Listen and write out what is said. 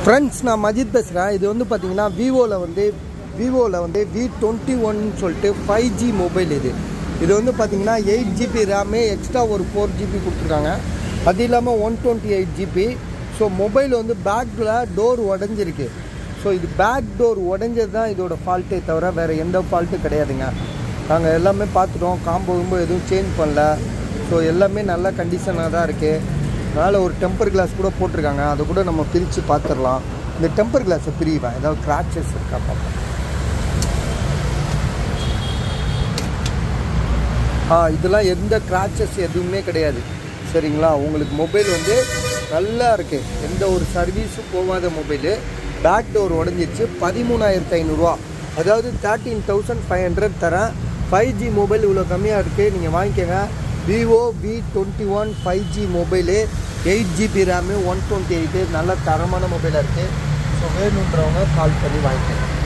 friends நான் மஜித் பேசுகிறேன் இது வந்து பார்த்தீங்கன்னா விவோவில் வந்து விவோவில் வந்து வி டுவெண்ட்டி ஒன் சொல்லிட்டு ஃபைவ் ஜி மொபைல் இது இது வந்து பார்த்தீங்கன்னா எயிட் ஜிபி ரேமு எக்ஸ்ட்ரா ஒரு ஃபோர் ஜிபி கொடுத்துருக்காங்க அது இல்லாமல் one twenty eight GB so mobile வந்து பேக்கில் டோர் உடஞ்சிருக்கு ஸோ இது பேக் டோர் உடஞ்சது தான் இதோட ஃபால்ட்டே தவிர வேறு எந்த ஃபால்ட்டும் கிடையாதுங்க நாங்கள் எல்லாமே பார்த்துட்டோம் காம்போ கிம்போ எதுவும் சேஞ்ச் பண்ணல ஸோ எல்லாமே நல்ல கண்டிஷனாக தான் இருக்குது மேலே ஒரு டெம்பர் கிளாஸ் கூட போட்டிருக்காங்க அதை கூட நம்ம பிரித்து பார்த்துடலாம் இந்த டெம்பர் கிளாஸை பிரிவேன் ஏதாவது கிராச்சஸ் இருக்கா பார்ப்போம் ஆ இதெல்லாம் எந்த கிராச்சஸ் எதுவுமே கிடையாது சரிங்களா உங்களுக்கு மொபைல் வந்து நல்லா இருக்குது எந்த ஒரு சர்வீஸும் போகாத மொபைலு பேக் டோர் உடஞ்சிச்சு பதிமூணாயிரத்து ஐநூறுரூவா அதாவது தேர்ட்டீன் தௌசண்ட் ஃபைவ் ஹண்ட்ரட் தரேன் ஃபைவ் ஜி மொபைல் இவ்வளோ கம்மியாக இருக்குது நீங்கள் வாங்கிக்கோங்க Vivo V twenty one five G mobile eight GB RAM one twenty eight நல்ல தரமான மொபைலாக இருக்குது ஸோ வேணுன்றவங்க கால் பண்ணி வாங்கிக்கோங்க